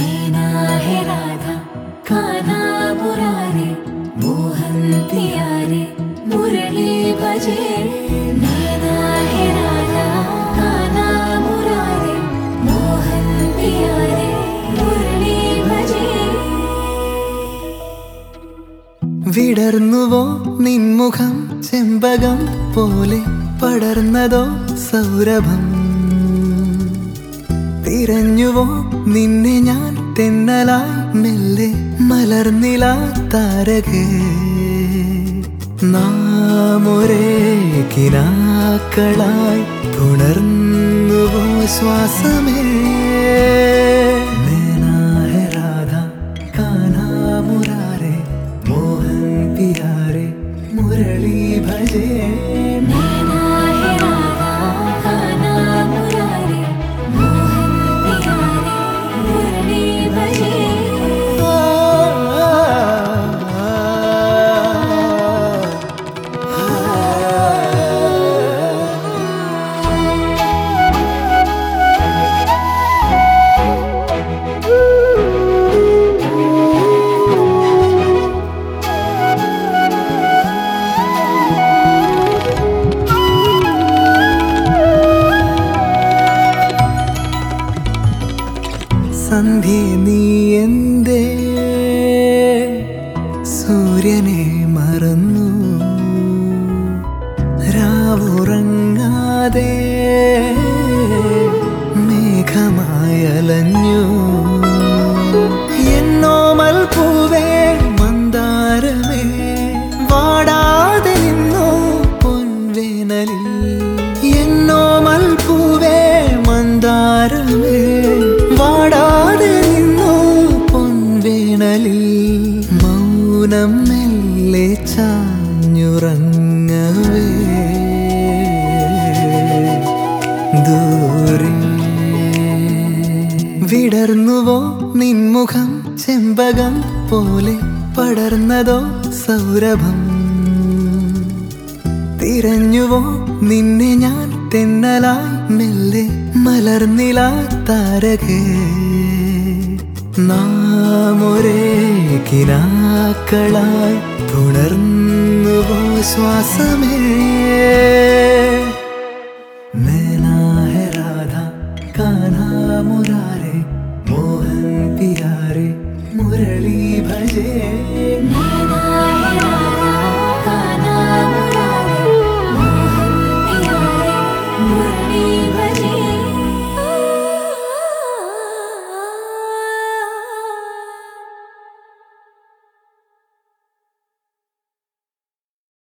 नैना है राधा कान्हा मुरारे मोहन प्यारे मुरली भजे नैना है राधा कान्हा मुरारे मोहन प्यारे मुरली भजे വിടർന്നുവോ നിൻമുഖം ചെമ്പകം പോലെ പടർന്നതോ സൗരഭം തിരഞ്ഞുവോ നിന്നെ ഞാൻ തെന്നലായി മെല്ലെ മലർന്നില താരകേ നാം ഒരേ കിനാക്കളായി പുണർന്നുവോ ശ്വാസമേ നैना है राधा कान्हा मुरारे मोहन प्यारे मुरली भजे नैना है राधा कान्हा मुरारे मोहन प्यारे मुरली भजे സന്ധ്യ നീ എന്തേ സൂര്യനെ മറന്നു രാവുറങ്ങാതെ മേഘമായലഞ്ഞു എന്നോമൽ പൂവേ മന്ദാരമേ വാടാതെ നിന്നു പൊൻവേനലിൽ എന്നോമൽ പൂവേ മന്ദാരമേ വാടാതെ നിന്നു പൊൻവേനലിൽ മൗനം മെല്ലെ ചാഞ്ഞുറങ്ങവേ ദൂരെ വിടർന്നുവോ നിൻമുഖം ചെമ്പകം പോലെ പടർന്നതോ സൗരഭം തിരഞ്ഞുവോ നിന്നെ ഞാൻ തെന്നലായി മെല്ലെ മലർന്നില താരകേ നാം ഒരേ കിനാക്കളായി പുണർന്നുവോ ശ്വാസമേ नैना है राधा कान्हा मुरारे मोहन प्यारे मुरली भजे नैना है राधा कान्हा मुरारे मोहन प्यारे मुरली भजे